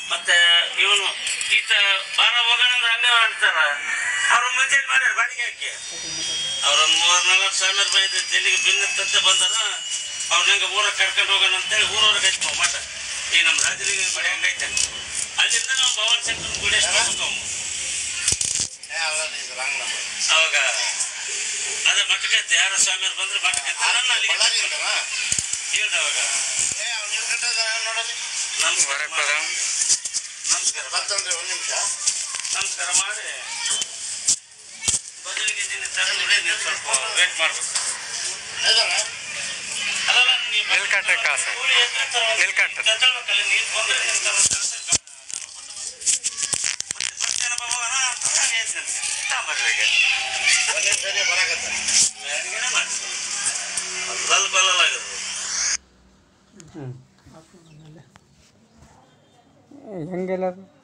ಮತ್ತೆ ಇವನು ಈತ ಬಾರ ಹೋಗೋಣ ಅಂದ್ರೆ ಹಂಗೆ ಮಾಡ್ತಾರ ಅವ್ರ ಮುಂಚೆ ಮಾಡ್ಯಾರ ಬಾಡಿಗೆ ಹಾಕಿ ಅವ್ರೊಂದು ಮೂರ್ ನಾಲ್ಕು ಸಾವಿರ ರೂಪಾಯಿ ತೆಲಿಗೆ ಬಿನ್ನತ್ತಂತೆ ಬಂದಾರ ಅವ್ರನ್ನ ಊರಾಗ ಕರ್ಕೊಂಡು ಹೋಗೋಣ ಅಂತೇಳಿ ಊರವ್ರಿಗೆ ಹಚ್ಕೊ ಮಠ ಈ ನಮ್ಮ ರಾಜಲಿಂಗ ಗುಡಿ ಹಂಗೈತೆ ಅಲ್ಲಿಂದ ನಾವು ಭವನ್ ಶಂಕರ್ ಗುಡಿ ಅಷ್ಟು ಹೋಗ್ಬೇಕು ಅವ್ನು. ಅವಾಗ ಅದೇ ಮಠಕ್ಕೆ ಯಾರ ಸ್ವಾಮಿಯವ್ರು ಬಂದ್ರೆ ಮಠಕ್ಕೆ ನಾನು ಅಲ್ಲಿಗೆ ಹೇಳ್ದೆ ಅವಾಗ ನಮಸ್ಕಾರ ಮಾಡು. ನಮಸ್ಕಾರ ಮಾಡು. ನಮಸ್ಕಾರ ಮಾಡಿ ಬದಲಿಗೆ ನೀನು ತರ ನೋಡಿ ನೀವು ಸ್ವಲ್ಪ ವೇಟ್ ಮಾಡ್ಬೇಕು ಅಲ್ಲಲ್ಲ ನೀವು ನಿಲ್ಕಟ್ರೆ ಕಾಸು. ಕೂಲಿ ಎತ್ರ ತರೋ- ನಿಲ್ಕಟ್ರೆ. ಕತ್ತಲ್ಬೇಕಲ್ಲ, ನೀನು ಬಂದ್ರೆ ನೀನು ತರೋ ಕೆಲಸ ಇಲ್ಲ. ಮತ್ತೆ ಸತ್ಯನ ಭಗವಾನ ಅಂತ ನಾನು ಹೇಳ್ತೇನೆ. ತಗೊಂಬರ್ಬೇಕು. ಮ್ಯಾಲಿಗೆನೆ ಮಾಡಿ. ಸ್ವಲ್ಪ ಅಲ್ಲಲ್ಲಾಗದು. ಹೆಂಗೆಲ್ಲ